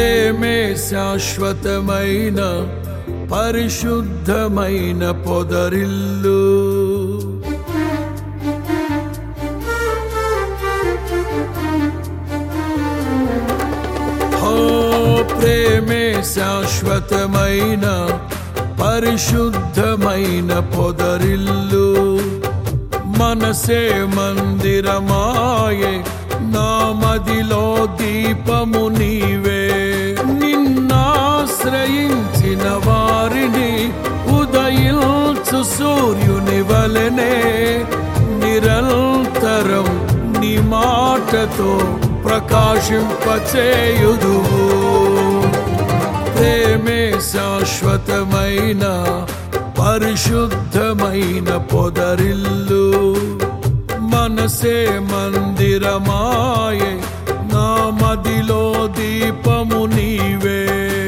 ప్రేమే శాశ్వతమైన పరిశుద్ధమైన పొదరిల్లు హో ప్రేమే శాశ్వతమైన పరిశుద్ధమైన పొదరిల్లు మనసే మందిరమాయే నా మదిలో దీపము నీవే నిన్నాశ్రయించిన వారిని ఉదయించు సూర్యుని వలనే నిరంతరం నీ మాటతో ప్రకాశింపచేయుదువు ప్రేమే శాశ్వతమైన పరిశుద్ధమైన పొదరిల్లు మనసే మందిరమాయే నా మదిలో దీపము నీవే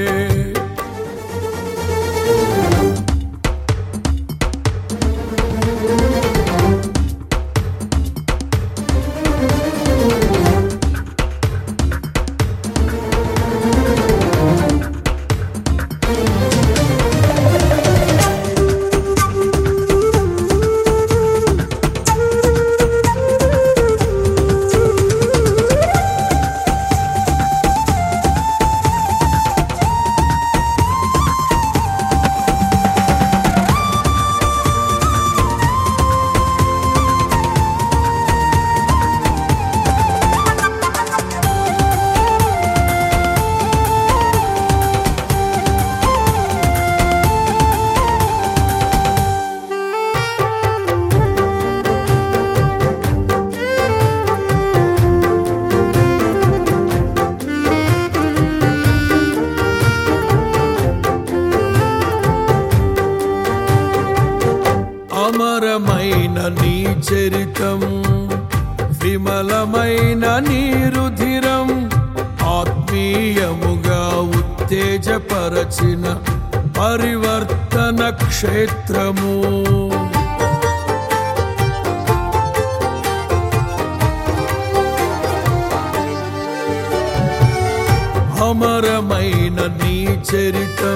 అమరమైన నీ చరితం విమలమైన నీ రుధిరం ఆత్మీయముగా ఉత్తేజపరచిన పరివర్తన క్షేత్రము అమరమైన నీ చరితం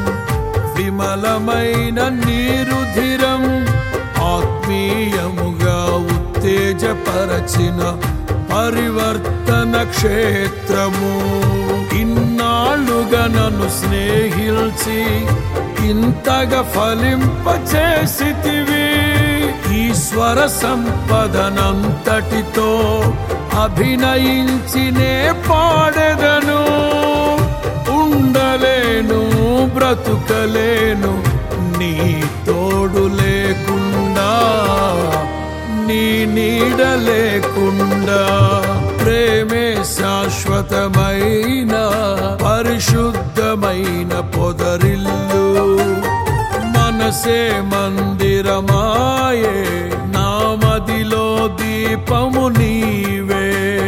విమలమైన నీరుధిరం ఆత్మీయముగా ఉత్తేజపరచిన పరివర్తన క్షేత్రము ఇన్నాళ్ళుగా నన్ను స్నేహిల్చి ఇంతగా ఫలింపచేసితివి ఈశ్వర సంపదనంతటితో అభినయించినే పాడెదను ఉండలేను బ్రతుకలేను నీ తోడు లేకుండా నీ నీడ లేకుండా ప్రేమే శాశ్వతమైన పరిశుద్ధమైన పొదరిల్లు మనసే మందిరమాయే నా మదిలో దీపము నీవే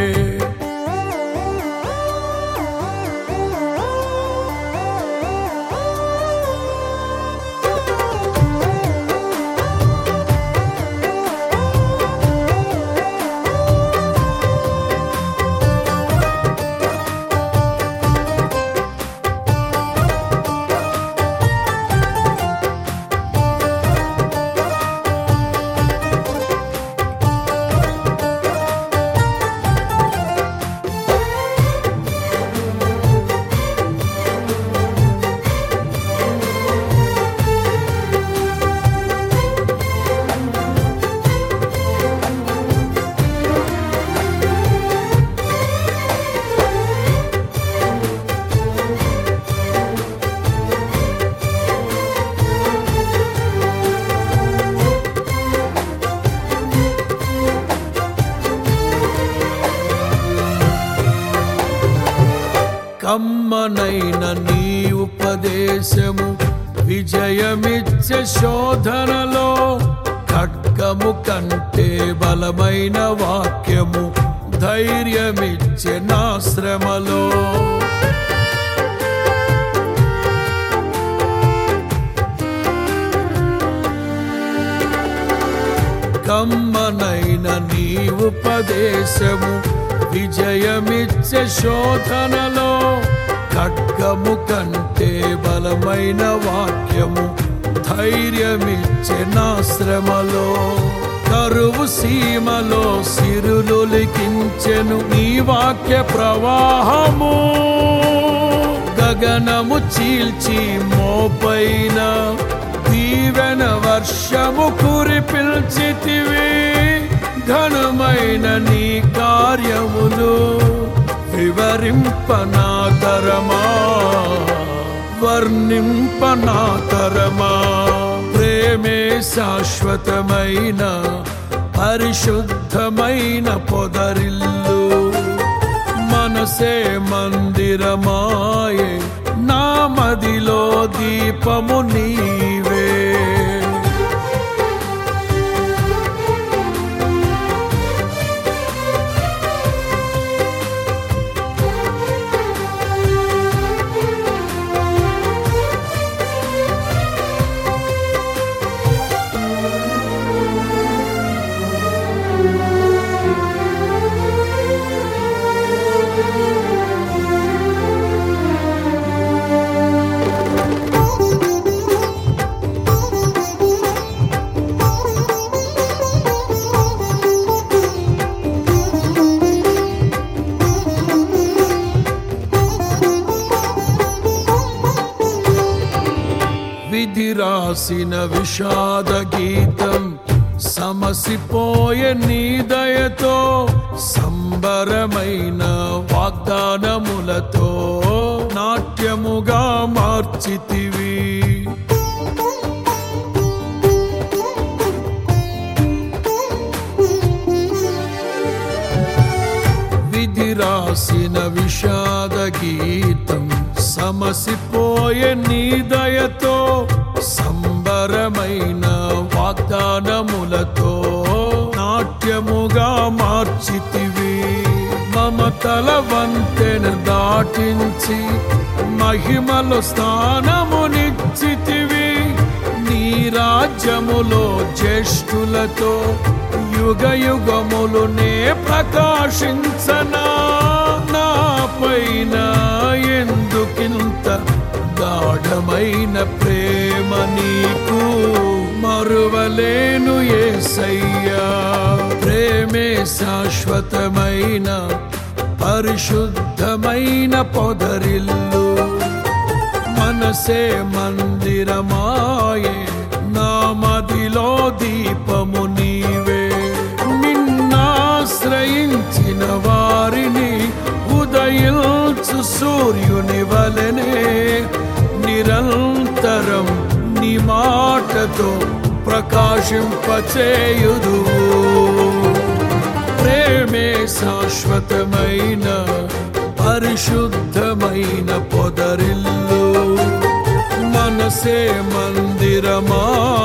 కమ్మనైన నీ ఉపదేశము విజయమిచ్చే శోధనలో ఖడ్గము కంటే బలమైన వాక్యము ధైర్యమిచ్చే నా శ్రమలో కమ్మనైన నీ ఉపదేశము విజయమిచ్చే శోధనలో ఖడ్గము కంటే బలమైన వాక్యము ధైర్యమిచ్చే నా శ్రమలో కరువు సీమలో సిరులు లిఖించెను నీ వాక్య ప్రవాహము గగనము చీల్చి మోపైన దీవెన వర్షము కురిపిల్చితివి ఘనమైన నీ కార్యములు వివరింపనాతరమా వర్ణింపనాతరమా ప్రేమే శాశ్వతమైన పరిశుద్ధమైన పొదరిల్లు మనసే మందిరమాయే నా మదిలో దీపము నీవే విధి రాసిన విషాద గీతం సమసిపోయే నీ దయతో సంబరమైన వాగ్దానములతో నాట్యముగా మార్చితివి విధి రాసిన విషాద గీతం సమసిపోయే నీ దయతో సంబరమైన వాగ్దానములతో నాట్యముగా మార్చితివి మమతల వంతెను దాటించి మహిమలో స్థానమునిచ్చితివి నీ రాజ్యములో జ్యేష్ఠులతో యుగ యుగములు నే ప్రకాశించనా నా పైన ఎందుకింత గాఢమైన ప్రేమ నీకు మరువలేను ఏసయ్యా ప్రేమే శాశ్వతమైన పరిశుద్ధమైన పొదరిల్లు మనసే మందిరమాయే నా మదిలో దీపము నీవే నిన్నాశ్రయించిన వారిని ఉదయించు సూర్యుని వలనే నిరంతరం నీ మాటతో ప్రకాశింపచేయుదు ప్రేమే శాశ్వతమైన పరిశుద్ధమైన పొదరిల్లు మనసే మందిరమా